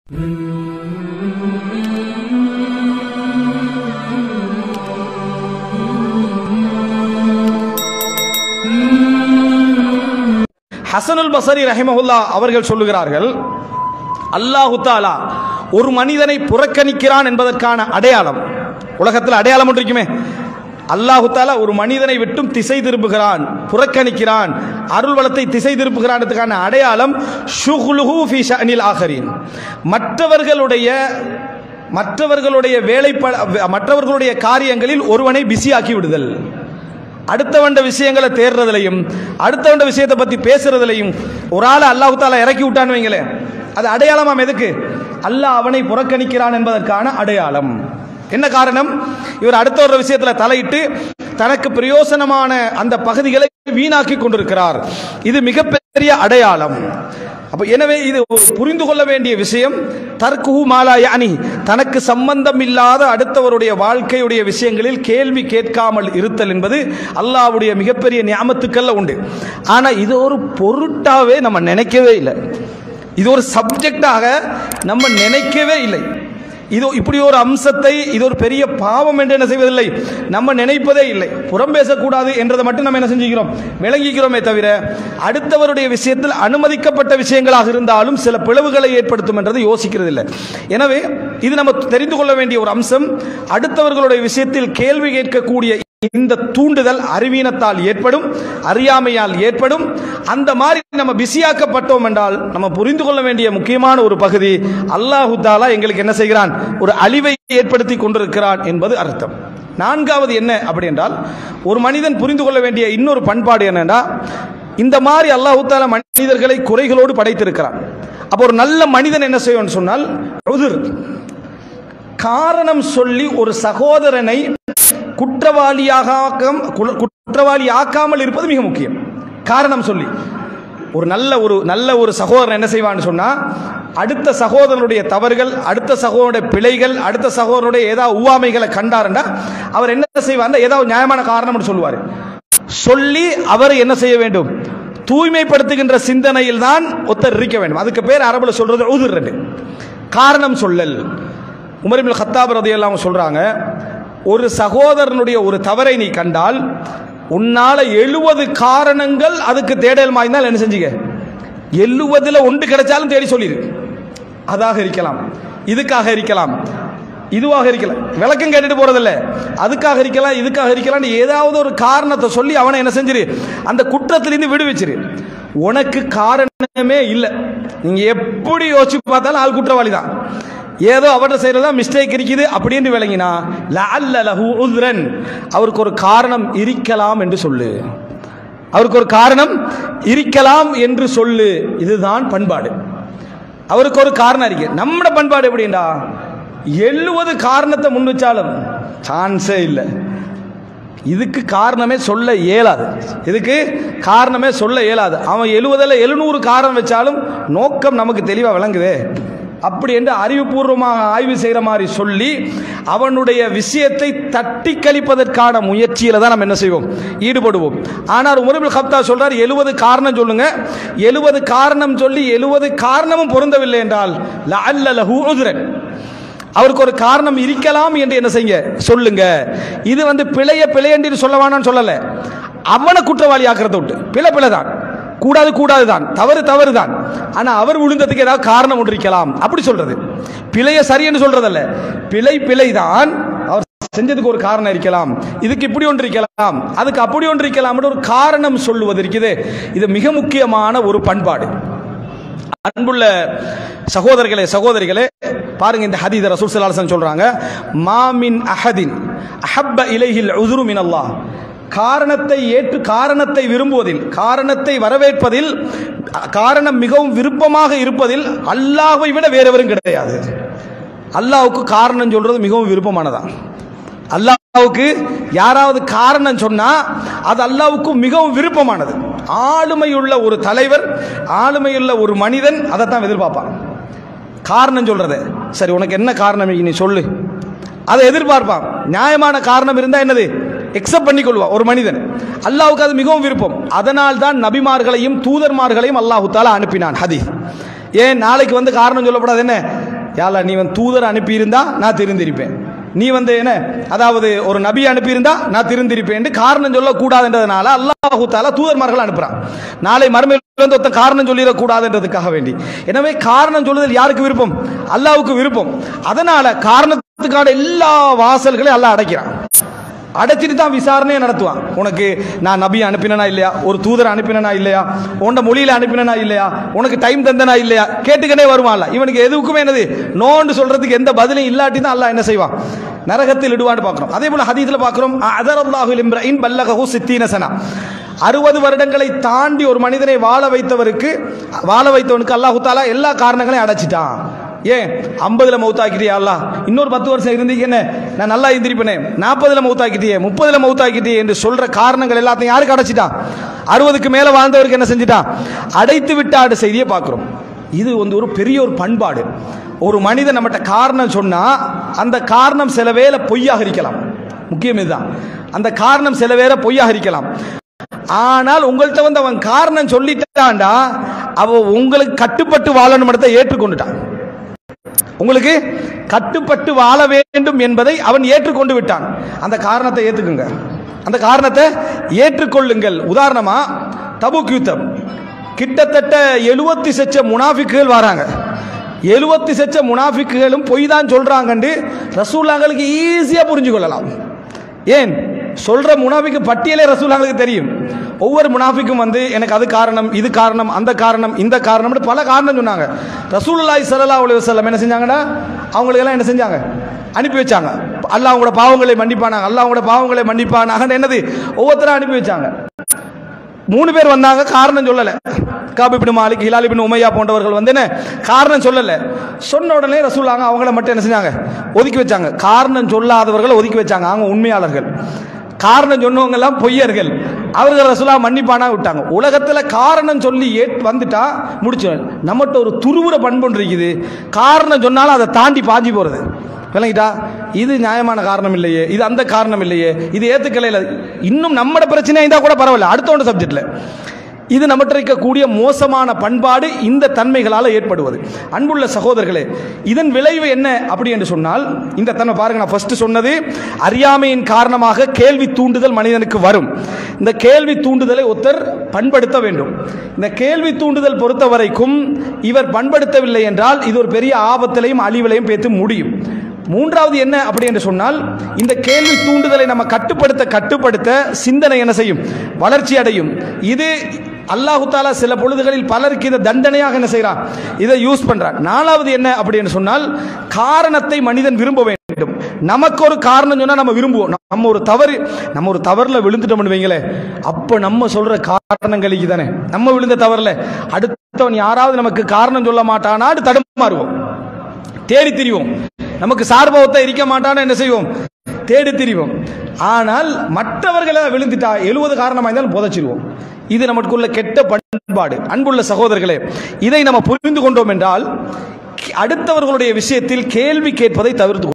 ஹசனுல் பசரி ரஹிமஹுல்லா அவர்கள் சொல்லுகிறார்கள் அல்லாஹு தாலா ஒரு மனிதனை புறக்கணிக்கிறான் என்பதற்கான அடையாளம் உலகத்தில் அடையாளம் ஒன்று இருக்குமே அல்லாஹு தாலா ஒரு மனிதனை விட்டும் திசை திருப்புகிறான் புறக்கணிக்கிறான் அருள் வளத்தை திசை திருப்புகிறான்றதுக்கான அடையாளம் ஷுஹ்லுஹு ஃபி ஷஅனில் ஆகரீன் மற்றவர்களுடைய மற்றவர்களுடைய வேலைப்ப மற்றவர்களுடைய காரியங்களில் ஒருவனை பிஸியாக்கி விடுதல் அடுத்தவண்ட விஷயங்களை தேடுறதுலையும் அடுத்தவண்ட விஷயத்தை பற்றி பேசுறதுலையும் ஒரு ஆளை அல்லாஹு தாலா இறக்கி விட்டான்னு வைங்களேன் அது அடையாளமாம் எதுக்கு அல்லாஹ் அவனை புறக்கணிக்கிறான் என்பதற்கான அடையாளம் என்ன காரணம் இவர் அடுத்த ஒரு விஷயத்தில் தலையிட்டு தனக்கு பிரயோசனமான அந்த பகுதிகளை வீணாக்கி கொண்டிருக்கிறார் இது மிகப்பெரிய அடையாளம் அப்ப எனவே இது புரிந்து கொள்ள வேண்டிய விஷயம் தர்க்குஹு மாலா யானி தனக்கு சம்பந்தம் இல்லாத அடுத்தவருடைய வாழ்க்கையுடைய விஷயங்களில் கேள்வி கேட்காமல் இருத்தல் என்பது அல்லாஹ்வுடைய மிகப்பெரிய ஞாபகத்துக்கள்ல உண்டு ஆனா இது ஒரு பொருட்டாவே நம்ம நினைக்கவே இல்லை இது ஒரு சப்ஜெக்டாக நம்ம நினைக்கவே இல்லை இது இப்படி ஒரு அம்சத்தை இது ஒரு பெரிய பாவம் என்று என்ன செய்வதில்லை நம்ம நினைப்பதே இல்லை புறம் பேசக்கூடாது என்றதை மட்டும் நம்ம என்ன செஞ்சுக்கிறோம் விளங்கிக்கிறோமே தவிர அடுத்தவருடைய விஷயத்தில் அனுமதிக்கப்பட்ட விஷயங்களாக இருந்தாலும் சில பிளவுகளை ஏற்படுத்தும் என்றதை யோசிக்கிறது இல்லை எனவே இது நம்ம தெரிந்து கொள்ள வேண்டிய ஒரு அம்சம் அடுத்தவர்களுடைய விஷயத்தில் கேள்வி கேட்கக்கூடிய இந்த தூண்டுதல் அறிவீனத்தால் ஏற்படும் அறியாமையால் ஏற்படும் அந்த மாதிரி நம்ம பிஸியாக்கப்பட்டோம் என்றால் நம்ம புரிந்து கொள்ள வேண்டிய முக்கியமான ஒரு பகுதி அல்லாஹு தாலா எங்களுக்கு என்ன செய்கிறான் ஒரு அழிவை ஏற்படுத்தி கொண்டிருக்கிறான் என்பது அர்த்தம் நான்காவது என்ன அப்படி என்றால் ஒரு மனிதன் புரிந்து கொள்ள வேண்டிய இன்னொரு பண்பாடு என்னன்னா இந்த மாதிரி அல்லாஹு தாலா மனிதர்களை குறைகளோடு படைத்திருக்கிறான் அப்போ ஒரு நல்ல மனிதன் என்ன செய்யணும்னு சொன்னால் உதிர் காரணம் சொல்லி ஒரு சகோதரனை குற்றவாளியாக குற்றவாளி ஆக்காமல் இருப்பது மிக முக்கியம் காரணம் சொல்லி ஒரு நல்ல ஒரு நல்ல ஒரு சகோதரன் என்ன செய்வான்னு சொன்னா அடுத்த சகோதரனுடைய தவறுகள் அடுத்த சகோதரனுடைய பிழைகள் அடுத்த சகோதரனுடைய ஏதாவது உவாமைகளை கண்டாருண்டா அவர் என்ன செய்வார் ஏதாவது நியாயமான காரணம்னு சொல்லுவார் சொல்லி அவர் என்ன செய்ய வேண்டும் தூய்மைப்படுத்துகின்ற சிந்தனையில் தான் ஒருத்தர் இருக்க வேண்டும் அதுக்கு பேர் அரபுல சொல்றது உதிர்றது காரணம் சொல்லல் உமரிபில் ஹத்தாப் ரதையெல்லாம் சொல்றாங்க ஒரு சகோதரனுடைய ஒரு தவறை நீ கண்டால் உன்னால எழுபது காரணங்கள் அதுக்கு தேடல் மாய்ந்தால் என்ன செஞ்சுக்க எழுவதுல ஒன்று கிடைச்சாலும் தேடி சொல்லிடு அதாக இருக்கலாம் இதுக்காக இருக்கலாம் இதுவாக இருக்கலாம் விளக்கம் கேட்டுட்டு போறதில்ல அதுக்காக இருக்கலாம் இதுக்காக இருக்கலாம் ஏதாவது ஒரு காரணத்தை சொல்லி அவனை என்ன செஞ்சிரு அந்த குற்றத்திலிருந்து விடுவிச்சிரு உனக்கு காரணமே இல்லை நீங்க எப்படி யோசிச்சு பார்த்தாலும் ஆள் குற்றவாளி தான் ஏதோ அவர்கிட்ட செய்யறதா மிஸ்டேக் இருக்குது அப்படின்னு விளங்கினா லஅல்ல லஹு உத்ரன் அவருக்கு ஒரு காரணம் இருக்கலாம் என்று சொல்லு அவருக்கு ஒரு காரணம் இருக்கலாம் என்று சொல்லு இதுதான் பண்பாடு அவருக்கு ஒரு காரணம் இருக்கு நம்மட பண்பாடு எப்படின்னா எழுபது காரணத்தை முன் வச்சாலும் சான்ஸே இல்லை இதுக்கு காரணமே சொல்ல இயலாது இதுக்கு காரணமே சொல்ல இயலாது அவன் எழுபதில் எழுநூறு காரணம் வச்சாலும் நோக்கம் நமக்கு தெளிவாக விளங்குதே அப்படி என்று அறிவுபூர்வமாக ஆய்வு செய்கிற மாதிரி சொல்லி அவனுடைய விஷயத்தை தட்டி கழிப்பதற்கான முயற்சியில் தான் நம்ம என்ன செய்வோம் ஈடுபடுவோம் ஆனால் உமருபில் ஹப்தா சொல்றார் எழுபது காரணம் சொல்லுங்க எழுபது காரணம் சொல்லி எழுபது காரணமும் பொருந்தவில்லை என்றால் லஅல்ல லஹு உத்ரன் அவருக்கு ஒரு காரணம் இருக்கலாம் என்று என்ன செய்யுங்க சொல்லுங்க இது வந்து பிழைய பிழை என்று சொல்ல வேணாம்னு சொல்லல அவனை குற்றவாளி ஆக்கிறத விட்டு பிழை பிழை தான் கூடாது கூடாது தான் தவறு தவறு தான் ஆனா அவர் விழுந்ததுக்கு ஏதாவது காரணம் ஒன்று இருக்கலாம் அப்படி சொல்றது பிழைய சரியென்று சொல்றதல்ல பிழை பிழை தான் அவர் செஞ்சதுக்கு ஒரு காரணம் இருக்கலாம் இதுக்கு இப்படி ஒன்று இருக்கலாம் அதுக்கு அப்படி ஒன்று இருக்கலாம் ஒரு காரணம் சொல்லுவது இருக்குது இது மிக முக்கியமான ஒரு பண்பாடு அன்புள்ள சகோதரர்களே சகோதரிகளே பாருங்க இந்த ஹதீத ரசூல் சல்லாஹன் சொல்றாங்க மாமின் அஹதின் அஹப்ப இலைஹில் உதுரு மின் அல்லாஹ் காரணத்தை ஏற்று காரணத்தை விரும்புவதில் காரணத்தை வரவேற்பதில் காரணம் மிகவும் விருப்பமாக இருப்பதில் அல்லாஹை விட வேறவரும் கிடையாது அல்லாஹுக்கு காரணம் சொல்றது மிகவும் விருப்பமானதான் அல்லாஹ்வுக்கு யாராவது காரணம் சொன்னா அது அல்லாஹ்வுக்கு மிகவும் விருப்பமானது ஆளுமையுள்ள ஒரு தலைவர் ஆளுமையுள்ள ஒரு மனிதன் அதைத்தான் எதிர்பார்ப்பான் காரணம் சொல்றது சரி உனக்கு என்ன காரணம் நீ சொல்லு அதை எதிர்பார்ப்பான் நியாயமான காரணம் இருந்தா என்னது எக்ஸப்ட் பண்ணிக்கொள்வான் ஒரு மனிதன் அல்லாஹ்வுக்கு அது மிகவும் விருப்பம் அதனால் தான் நபிமார்களையும் தூதர்மார்களையும் அல்லாஹு தாலா அனுப்பினான் ஹதீஸ் ஏன் நாளைக்கு வந்து காரணம் சொல்லப்படாது என்ன யாழ்லா நீ வந்து தூதர் அனுப்பியிருந்தா நான் திருந்திருப்பேன் நீ வந்து என்ன அதாவது ஒரு நபி அனுப்பியிருந்தா நான் திருந்திருப்பேன் காரணம் சொல்லக்கூடாதுன்றதுனால அல்லாஹு தாலா தூதர்மார்கள் அனுப்புறான் நாளை மறுமையில் வந்து ஒருத்தன் காரணம் சொல்லிடக்கூடாதுன்றதுக்காக வேண்டி எனவே காரணம் சொல்லுதல் யாருக்கு விருப்பம் அல்லாஹ்வுக்கு விருப்பம் அதனால காரணத்துக்கான எல்லா வாசல்களையும் அல்லாஹ் அடைக்கிறான் அடைச்சிட்டு தான் விசாரணையை நடத்துவான் உனக்கு நான் நபி அனுப்பினா இல்லையா ஒரு தூதர் அனுப்பினா இல்லையா உன்ட மொழியில அனுப்பினா இல்லையா உனக்கு டைம் தந்தனா இல்லையா கேட்டுக்கிட்டே வருவான்ல இவனுக்கு எதுக்குமே என்னது நோன்னு சொல்றதுக்கு எந்த பதிலும் இல்லாட்டி தான் அல்லாஹ் என்ன செய்வான் நரகத்தில் இடுவான்னு பார்க்கிறோம் அதே போல ஹதீஸ்ல பார்க்கிறோம் அதரல்லாஹு இம்ரஇன் பல்லகஹு சித்தீன சனா அறுபது வருடங்களை தாண்டி ஒரு மனிதனை வாழ வைத்தவருக்கு வாழ வைத்தவனுக்கு அல்லாஹு தாலா எல்லா காரணங்களையும் அடைச்சிட்டான் ஏன் ஐம்பதுல மௌத்தாக்கிட்டியா அல்லா இன்னொரு பத்து வருஷம் இருந்தீங்கன்னு நான் நல்லா இருந்திருப்பேனே நாற்பதுல மௌத்தாக்கிட்டியே முப்பதுல மௌத்தாக்கிட்டியே என்று சொல்ற காரணங்கள் எல்லாத்தையும் யாருக்கு அடைச்சிட்டான் அறுபதுக்கு மேல வாழ்ந்தவருக்கு என்ன செஞ்சிட்டான் அடைத்து விட்டாடு செய்தியை பார்க்கிறோம் இது வந்து ஒரு பெரிய ஒரு பண்பாடு ஒரு மனிதன் நம்மகிட்ட காரணம் சொன்னா அந்த காரணம் சில வேளை பொய்யாக இருக்கலாம் முக்கியம் இதுதான் அந்த காரணம் சில வேளை பொய்யாக இருக்கலாம் ஆனால் உங்கள்கிட்ட வந்து அவன் காரணம் சொல்லிட்டான்டா அவ உங்களுக்கு கட்டுப்பட்டு வாழணும் இடத்தை ஏற்றுக்கொண்டுட்டான் உங்களுக்கு கட்டுப்பட்டு வாழ வேண்டும் என்பதை அவன் ஏற்றுக்கொண்டு விட்டான் அந்த காரணத்தை ஏத்துக்குங்க அந்த காரணத்தை ஏற்றுக்கொள்ளுங்கள் உதாரணமா தபுக் யுத்தம் கிட்டத்தட்ட எழுபத்தி சச்ச முனாஃபிக்குகள் வராங்க எழுபத்தி சச்ச முனாஃபிக்குகளும் பொய் தான் சொல்றாங்கன்னு ரசூல்லாங்களுக்கு ஈஸியா புரிஞ்சு கொள்ளலாம் ஏன் சொல்ற முனாஃபிக்கு பட்டியலே ரசூலாங்களுக்கு தெரியும் ஒவ்வொரு முனாஃபிக்கும் வந்து எனக்கு அது காரணம் இது காரணம் அந்த காரணம் இந்த காரணம்னு பல காரணம் சொன்னாங்க ரசூலுல்லாஹி ஸல்லல்லாஹு அலைஹி வஸல்லம் என்ன செஞ்சாங்கன்னா அவங்களுக்கு எல்லாம் என்ன செஞ்சாங்க அனுப்பி வச்சாங்க அல்லாஹ் அவங்களோட பாவங்களை மன்னிப்பானாங்க அல்லாஹ் அவங்களோட பாவங்களை மன்னிப்பானாங்க என்னது ஒவ்வொருத்தரும் அனுப்பி வச்சாங்க மூணு பேர் வந்தாங்க காரணம் சொல்லல காபிபின் மாலிக் ஹிலால் இபின் உமையா போன்றவர்கள் வந்து என்ன காரணம் சொல்லல சொன்ன உடனே ரசூலாங்க அவங்கள மட்டும் என்ன செஞ்சாங்க ஒதுக்கி வச்சாங்க காரணம் சொல்லாதவர்களை ஒதுக்கி வச்சாங்க அவங்க உண்மையாளர்கள் காரணம் சொன்னவங்க எல்லாம் பொய்யர்கள் அவர்கள் ரசூலா மன்னிப்பானா விட்டாங்க உலகத்துல காரணம் சொல்லி ஏ வந்துட்டா முடிச்சு நம்மகிட்ட ஒரு துருவுற பண்பு ஒன்று இருக்குது காரணம் சொன்னாலும் அதை தாண்டி பாஞ்சி போறது விளங்கிட்டா இது நியாயமான காரணம் இல்லையே இது அந்த காரணம் இல்லையே இது ஏத்துக்கலையில இன்னும் நம்மட பிரச்சனை இருந்தா கூட பரவாயில்ல அடுத்த சப்ஜெக்ட்ல இது நம்மகிட்ட இருக்கக்கூடிய மோசமான பண்பாடு இந்த தன்மைகளால் ஏற்படுவது அன்புள்ள சகோதரர்களே இதன் விளைவு என்ன அப்படி என்று சொன்னால் இந்த தன்மை பாருங்க நான் ஃபர்ஸ்ட் சொன்னது அறியாமையின் காரணமாக கேள்வி தூண்டுதல் மனிதனுக்கு வரும் இந்த கேள்வி தூண்டுதலை ஒருத்தர் பண்படுத்த வேண்டும் இந்த கேள்வி தூண்டுதல் பொறுத்த வரைக்கும் இவர் பண்படுத்தவில்லை என்றால் இது ஒரு பெரிய ஆபத்திலையும் அழிவிலையும் பேத்து முடியும் மூன்றாவது என்ன அப்படி என்று சொன்னால் இந்த கேள்வி தூண்டுதலை நம்ம கட்டுப்படுத்த கட்டுப்படுத்த சிந்தனை என்ன செய்யும் வளர்ச்சி அடையும் இது அல்லாஹு தாலா சில பொழுதுகளில் பலருக்கு இதை தண்டனையாக என்ன செய்கிறான் இதை யூஸ் பண்றான் நாலாவது என்ன அப்படி என்று சொன்னால் காரணத்தை மனிதன் விரும்ப வேண்டும் நமக்கு ஒரு காரணம் சொன்னா நம்ம விரும்புவோம் நம்ம ஒரு தவறு நம்ம ஒரு தவறுல விழுந்துட்டோம்னு வைங்களே அப்ப நம்ம சொல்ற காரணங்களுக்கு தானே நம்ம விழுந்த தவறுல அடுத்தவன் யாராவது நமக்கு காரணம் சொல்ல மாட்டானாடு தடுமாறுவோம் தேடி திரிவோம் நமக்கு சார்பவத்தை இருக்க மாட்டான்னு என்ன செய்வோம் தேடி திரிவோம் ஆனால் மற்றவர்களை விழுந்துட்டா எழுவது காரணமாக இருந்தாலும் புதைச்சிருவோம் இது நமக்குள்ள கெட்ட பண்பாடு அன்புள்ள சகோதரர்களே இதை நம்ம புரிந்து கொண்டோம் என்றால் அடுத்தவர்களுடைய விஷயத்தில் கேள்வி கேட்பதை தவிர்த்து